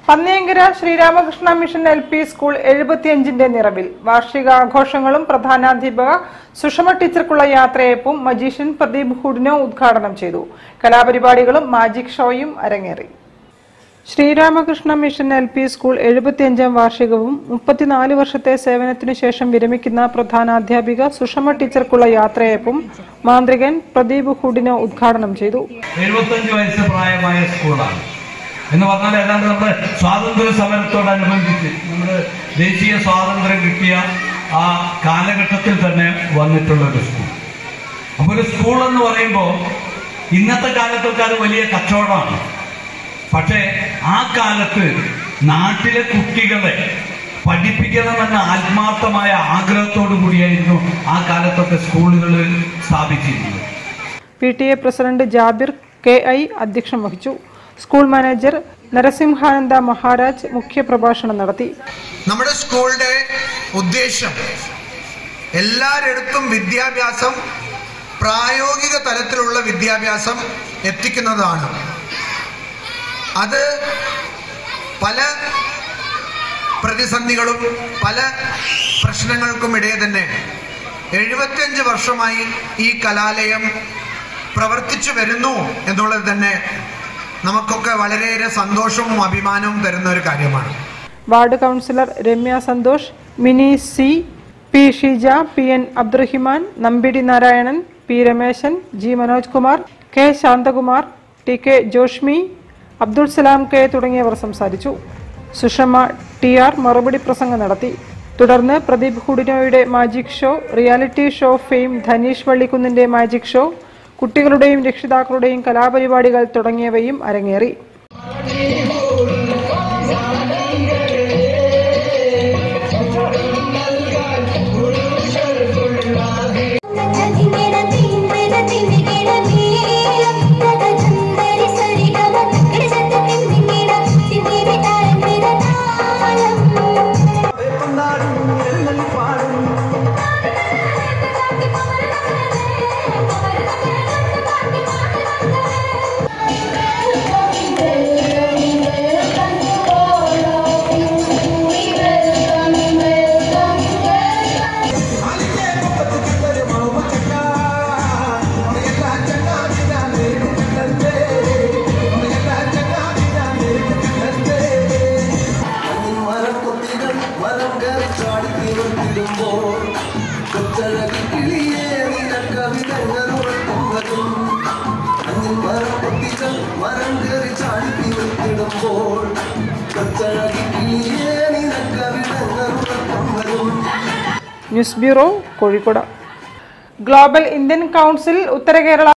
Panniyankara Sreeramakrishna mission L P school എഴുപത്തിയഞ്ചിന്റെ നിറവിൽ വാർഷികാഘോഷങ്ങളും പ്രധാനാധ്യാപക സുഷമ ടീച്ചർക്കുള്ള യാത്രയയപ്പും മജീഷ്യൻ പ്രദീപ് ഹുഡിനോ ഉദ്ഘാടനം ചെയ്തു കലാപരിപാടികളും മാജിക് ഷോയും അരങ്ങേറി Sreeramakrishna mission L P school എഴുപത്തിയഞ്ചാം വാർഷികവും മുപ്പത്തിനാല് വർഷത്തെ സേവനത്തിനു ശേഷം വിരമിക്കുന്ന പ്രധാനാധ്യാപിക സുഷമ ടീച്ചർക്കുള്ള യാത്രയയപ്പും മാന്ത്രികൻ പ്രദീപ് ഹുഡിനോ ഉദ്ഘാടനം ചെയ്തു എഴുപത്തഞ്ച് വയസ്സ് പ്രായമായ സ്കൂളാണ് എന്ന് പറഞ്ഞാൽ ഏതാണ്ട് നമ്മുടെ സ്വാതന്ത്ര്യ സമരത്തോടനുബന്ധിച്ച് നമ്മുടെ ദേശീയ സ്വാതന്ത്ര്യം കിട്ടിയ ആ കാലഘട്ടത്തിൽ തന്നെ വന്നിട്ടുള്ള ഒരു സ്കൂൾ അപ്പൊ ഒരു സ്കൂൾ എന്ന് പറയുമ്പോൾ ഇന്നത്തെ കാലത്തൊക്കെ അത് വലിയ കച്ചവടമാണ് പക്ഷേ ആ കാലത്ത് നാട്ടിലെ കുട്ടികളെ പഠിപ്പിക്കണമെന്ന ആത്മാർത്ഥമായ ആഗ്രഹത്തോടു കൂടിയായിരുന്നു ആ കാലത്തൊക്കെ സ്കൂളുകൾ സ്ഥാപിച്ചിരുന്നത് P T A president Jabir K I അധ്യക്ഷം വഹിച്ചു സ്കൂൾ മാനേജർ നരസിംഹാനന്ദ മഹാരാജ് മുഖ്യപ്രഭാഷണം നടത്തി നമ്മുടെ സ്കൂളിന്റെ ഉദ്ദേശം എല്ലാരിടത്തും വിദ്യാഭ്യാസം പ്രായോഗിക തലത്തിലുള്ള വിദ്യാഭ്യാസം എത്തിക്കുന്നതാണ് അത് പല പ്രതിസന്ധികളും പല പ്രശ്നങ്ങൾക്കുമിടയെ തന്നെ എഴുപത്തിയഞ്ച് വർഷമായി ഈ കലാലയം പ്രവർത്തിച്ചു വരുന്നു എന്നുള്ളത് തന്നെ നമുക്കൊക്കെ വളരെയേറെ സന്തോഷവും അഭിമാനവും തരുന്ന ഒരു കാര്യമാണ് ward councillor Ramya Santhosh Mini C P Sheeja P N Abdurahiman Nambidi Narayanan P Rameshan G Manoj Kumar K Shanthakumar T K Joshmi Abdul Salam K തുടങ്ങിയവർ സംസാരിച്ചു സുഷമ ടി ആർ മറുപടി പ്രസംഗം നടത്തി തുടർന്ന് പ്രദീപ് ഹുഡിനോയുടെ magic show reality show fame Dhaneesh വള്ളിക്കുന്നിന്റെ മാജിക് ഷോ കുട്ടികളുടെയും രക്ഷിതാക്കളുടെയും കലാപരിപാടികൾ തുടങ്ങിയവയും അരങ്ങേറി ധനികേട തിന്മേട തിന്മേട നീലം തക ചന്ദരി സരിഗമ കിടസത്ത തിന്മേട തിന്മേട താരമേട താളം മരക്കൊത്തികൾ മരം കയറി ചാടി തീർത്തിടുമ്പോൾ കൊച്ചഴകി കിളിയേ നിനക്കവിതങ്ങൾ ഉറക്കുന്നതും അങ്ങിൽ മരക്കൊത്തികൾ മരം കയറി ചാടി തീർത്തിടുമ്പോൾ കൊച്ചഴകി കിളിയേ നിനക്കവിതങ്ങൾ ഉറക്കുന്നതും news bureau Kozhikode global Indian council Uttara Kerala